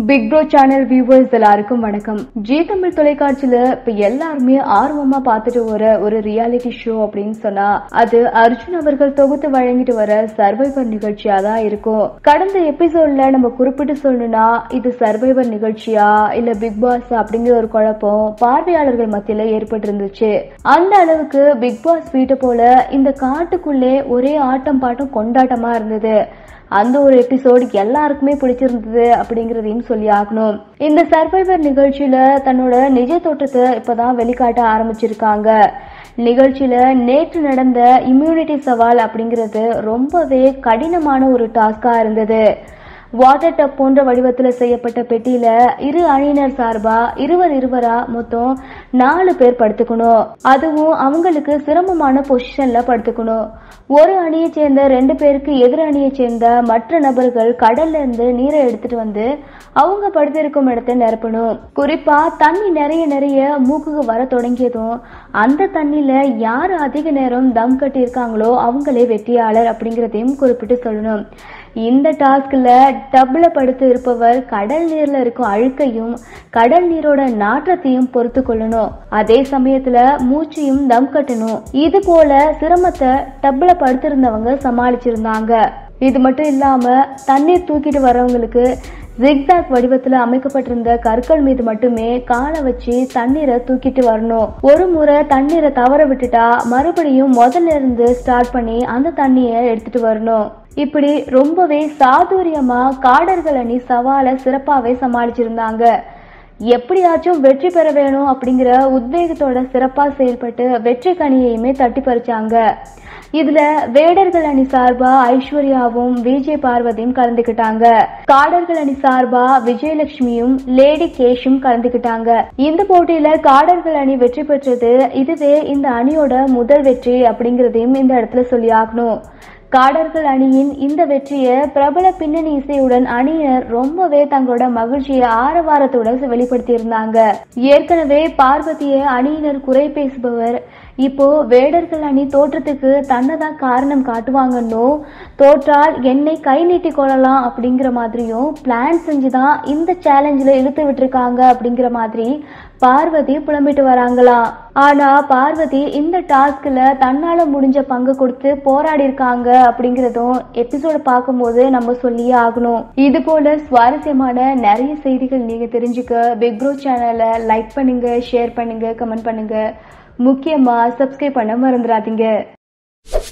big bro channel viewers எல்லாருக்கும் வணக்கம் G Tamil தொலைக்காட்சியில இப்ப எல்லாருமே ஆர்வமா பார்த்துட்டு வர ஒரு ரியாலிட்டி ஷோ அப்படின்னு சொன்னா அது அர்ஜுன் அவர்கள் தொகுத்து வழங்கிட்டு வர சர்வைவர் நிகழ்ச்சியா தான் இருக்கும் கடந்த எபிசோட்ல நம்ம குறிப்பிட்டு சொல்லணும்னா இது சர்வைவர் நிகழ்ச்சியா இல்ல பிக் பாஸ் அப்படிங்கிற ஒரு குழப்பம் பார்வையாளர்கள் மத்தியில ஏற்பட்டிருந்துச்சு அந்த அளவுக்கு பிக் பாஸ் வீட்டை போல இந்த காட்டுக்குள்ளே ஒரே ஆட்டம் பாட்டம் கொண்டாட்டமா இருந்தது அந்த ஒரு எபிசோடு எல்லாருக்குமே பிடிச்சிருந்தது அப்படிங்கறதையும் சொல்லி ஆகணும் இந்த சர்வைவர் நிகழ்ச்சியில தன்னோட நிஜ தோற்றத்தை இப்பதான் வெளிக்காட்ட ஆரம்பிச்சிருக்காங்க நிகழ்ச்சியில நேற்று நடந்த இம்யூனிட்டி சவால் அப்படிங்கிறது ரொம்பவே கடினமான ஒரு டாஸ்கா இருந்தது வாட்டர் டப் போன்ற வடிவத்துல செய்யப்பட்ட பெட்டியில இரு அணியினர் சார்பா இருவர் இருவரா மொத்தம் நாலு பேர் படுத்துக்கணும் அதுவும் அவங்களுக்கு சிரமமான பொசிஷன்ல படுத்துக்கணும் ஒரு அணியை சேர்ந்த ரெண்டு பேருக்கு எதிர் அணியை சேர்ந்த மற்ற நபர்கள் கடல்ல இருந்து நீரை எடுத்துட்டு வந்து அவங்க படுத்திருக்கும் இடத்தை நிரப்பணும் குறிப்பா தண்ணி நிறைய நிறைய மூக்குக்கு வர தொடங்கியதும் அந்த தண்ணியில யார் அதிக நேரம் தம் கட்டி இருக்காங்களோ அவங்களே வெற்றியாளர் அப்படிங்கறதையும் குறிப்பிட்டு சொல்லணும் இந்த டாஸ்க்ல டப்ல படுத்து இருப்பவர் கடல் நீர்ல இருக்கும் அழுக்கையும் கடல் நீரோட நாற்றத்தையும் பொறுத்து கொள்ளணும் அதே சமயத்துல மூச்சையும் தம் கட்டணும் இது போல சிரமத்தை டப்ல படுத்திருந்தவங்க சமாளிச்சிருந்தாங்க இது மட்டும் இல்லாம தண்ணீர் தூக்கிட்டு வரவங்களுக்கு ஜிக்ஸாக் வடிவத்துல அமைக்கப்பட்டிருந்த கற்கள் மீது மட்டுமே காலை வச்சு தண்ணீரை தூக்கிட்டு வரணும் ஒரு முறை தண்ணீரை தவற விட்டுட்டா மறுபடியும் முதல்ல இருந்து ஸ்டார்ட் பண்ணி அந்த தண்ணியை எடுத்துட்டு வரணும் இப்படி ரொம்பவே சாதுரியமா காடர்கள் அணி சவாலை சிறப்பாவே சமாளிச்சிருந்தாங்க எப்படியாச்சும் வெற்றி பெற வேணும் அப்படிங்கிற உத்வேகத்தோட சிறப்பா செயல்பட்டு வெற்றி கனியையுமே தட்டி பறிச்சாங்க இதுல வேடர்கள் அணி சார்பா ஐஸ்வர்யாவும் விஜய் பார்வதியும் கலந்துக்கிட்டாங்க காடர்கள் அணி சார்பா விஜயலட்சுமியும் லேடி கேஷும் கலந்துக்கிட்டாங்க இந்த போட்டியில காடர்கள் அணி வெற்றி பெற்றது இதுவே இந்த அணியோட முதல் வெற்றி அப்படிங்கறதையும் இந்த இடத்துல சொல்லி ஆகணும் காடர்கள் அணியின் இந்த வெற்றியை பிரபல பின்னணி இசையுடன் அணியினர் ரொம்பவே தங்களோட மகிழ்ச்சியை ஆரவாரத்தோட வெளிப்படுத்தி இருந்தாங்க ஏற்கனவே பார்வதிய அணியினர் குறை பேசுபவர் இப்போ வேடர்கள் அணி தோற்றத்துக்கு தன்னைதான் காரணம் காட்டுவாங்கன்னோ தோற்றால் என்னை கை நீட்டி கொள்ளலாம் அப்படிங்கிற மாதிரியும் பிளான் செஞ்சுதான் இந்த சேலஞ்சில் இழுத்து விட்டுருக்காங்க அப்படிங்கிற மாதிரி பார்வதி புலம்பிட்டு வராங்களாம் ஆனா பார்வதி இந்த டாஸ்க்ல தன்னால முடிஞ்ச பங்கு கொடுத்து போராடி இருக்காங்க அப்படிங்கறதும் எபிசோட பார்க்கும்போது நம்ம சொல்லியே ஆகணும் இது போல சுவாரஸ்யமான நிறைய செய்திகள் நீங்க தெரிஞ்சுக்க பிக் ப்ரோ சேனலை லைக் பண்ணுங்க ஷேர் பண்ணுங்க கமெண்ட் பண்ணுங்க முக்கியமா சப்ஸ்கிரைப் பண்ண மறந்துடாதீங்க